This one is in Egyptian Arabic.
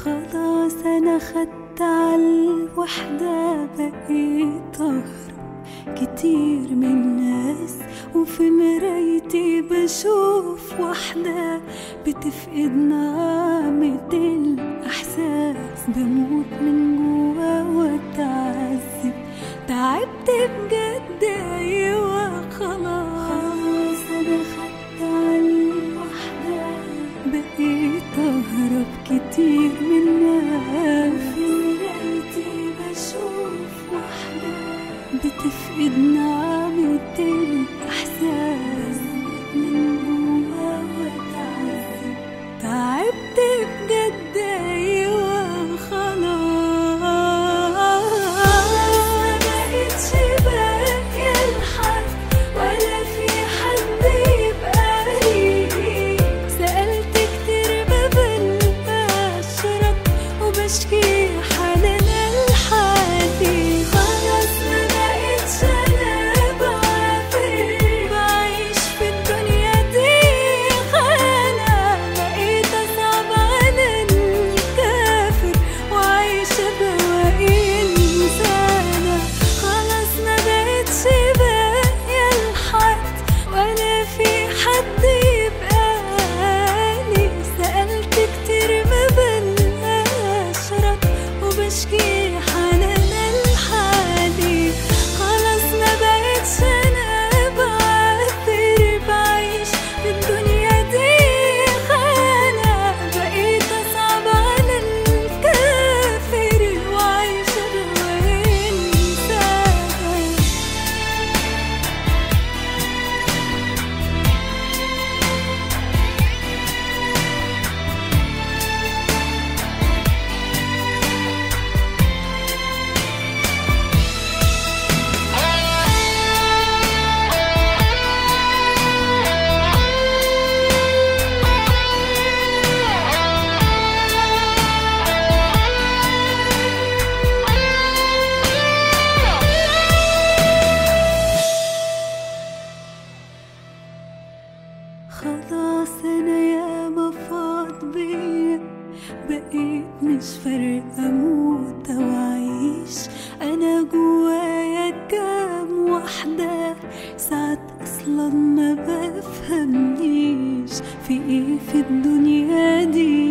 خلاص انا خدت عالوحدة بقيت اهرب كتير من الناس وفي مرايتي بشوف واحدة بتفقد نعمة الإحساس بموت من جوا واتعذب تعبت بجد أيوة خلاص أنا خدت عالوحدة بقيت أهرب كتير من الناس في مرايتي بشوف واحدة بتفقد نعمة الإحساس من جوا وتعذب تعبت بجد أيوة خلاص مبقتش باقي لحد ولا في حد يبقى لي سألت كتير ما بلقاش رد وبشكي حالنا لحالي خلاص ما بقتش انا بعافر بعيش في الدنيا دي خانة بقيت اصعب على الكافر وعايشة بواقي انسانة خلاص ما بقتش باقية لحد ولا في حد يبقى لي سألت كتير ما بلقاش رد وبشكي حنانا لحالي خلاص ما بقتش انا بعافر بعيش في الدنيا دي خانة بقيت اصعب على الكافر وعايشة بواقي انسانة خلاص انا يا مفاض بيا بقيت مش فارقة اموت او اعيش انا جوايا كام واحدة ساعات اصلا ما بفهمنيش في ايه في الدنيا دي